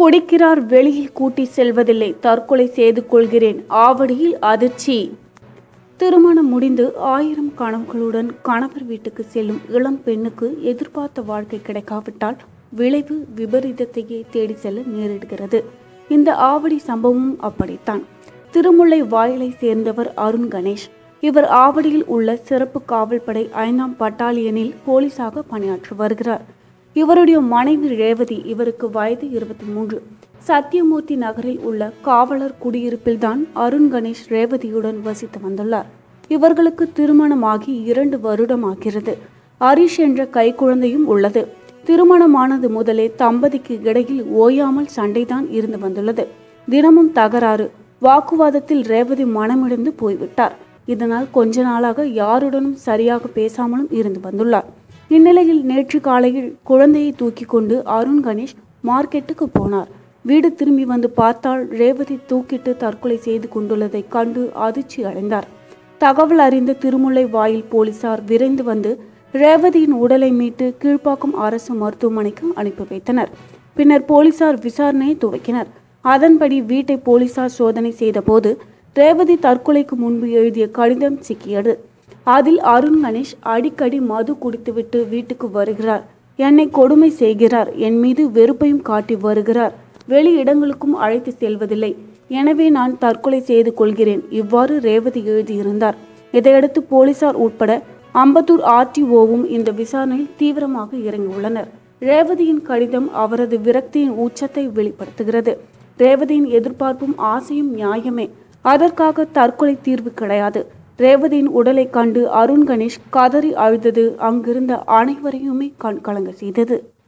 குடிக்கிறார் வெளியில் கூட்டி செல்வதில்லை தற்கொலை செய்து கொள்கிறேன் ஆவடியில் அதிர்ச்சி திருமணம் முடிந்து ஆயிரம் கனவுகளுடன் கணவர் வீட்டுக்கு செல்லும் இளம் பெண்ணுக்கு எதிர்பார்த்த வாழ்க்கை கிடைக்காவிட்டால் விளைவு விபரீதத்தையே தேடி செல்ல நேரிடுகிறது இந்த ஆவடி சம்பவமும் அப்படித்தான் திருமுல்லை வாயிலை சேர்ந்தவர் அருண் கணேஷ் இவர் ஆவடியில் உள்ள சிறப்பு காவல்படை ஐந்தாம் பட்டாலியனில் போலீஸாக பணியாற்றி வருகிறார் இவருடைய மனைவி ரேவதி இவருக்கு வயது இருபத்தி மூன்று சத்தியமூர்த்தி நகரில் உள்ள காவலர் குடியிருப்பில்தான் அருண் கணேஷ் ரேவதியுடன் வசித்து வந்துள்ளார் இவர்களுக்கு திருமணமாகி இரண்டு வருடமாகிறது ஹரிஷ் என்ற கைக்குழந்தையும் உள்ளது திருமணமானது முதலே தம்பதிக்கு இடையில் ஓயாமல் சண்டைதான் இருந்து வந்துள்ளது தினமும் தகராறு வாக்குவாதத்தில் ரேவதி மனமிழந்து போய்விட்டார் இதனால் கொஞ்ச நாளாக யாருடனும் சரியாக பேசாமலும் இருந்து வந்துள்ளார் இந்நிலையில் நேற்று காலையில் குழந்தையை தூக்கி கொண்டு அருண் கணேஷ் மார்க்கெட்டுக்கு போனார் வீடு திரும்பி வந்து பார்த்தால் ரேவதி தூக்கிட்டு தற்கொலை செய்து கொண்டுள்ளதை கண்டு அதிர்ச்சி அடைந்தார் தகவல் அறிந்த திருமுல்லை வாயில் போலீசார் விரைந்து வந்து ரேவதியின் உடலை மீட்டு கீழ்ப்பாக்கம் அரசு மருத்துவமனைக்கு அனுப்பி வைத்தனர் பின்னர் போலீசார் விசாரணையை துவக்கினர் அதன்படி வீட்டை போலீசார் சோதனை செய்தபோது ரேவதி தற்கொலைக்கு முன்பு எழுதிய கடிதம் சிக்கியது அதில் அருண் கணேஷ் அடிக்கடி மது குடித்துவிட்டு வீட்டுக்கு வருகிறார் என்னை கொடுமை செய்கிறார் என் மீது வெறுப்பையும் காட்டி வருகிறார் வெளி இடங்களுக்கும் அழைத்து செல்வதில்லை எனவே நான் தற்கொலை செய்து கொள்கிறேன் இவ்வாறு ரேவதி எழுதியிருந்தார் இதையடுத்து போலீசார் உட்பட அம்பத்தூர் ஆர்டிஓவும் இந்த விசாரணையில் தீவிரமாக இறங்கியுள்ளனர் ரேவதியின் கடிதம் அவரது விரக்தியின் உச்சத்தை வெளிப்படுத்துகிறது ரேவதியின் எதிர்பார்ப்பும் ஆசையும் நியாயமே அதற்காக தற்கொலை தீர்வு கிடையாது ரேவதியின் உடலை கண்டு அருண் கணேஷ் கதறி அழுதது அங்கிருந்த அனைவரையுமே கண் கலங்க செய்தது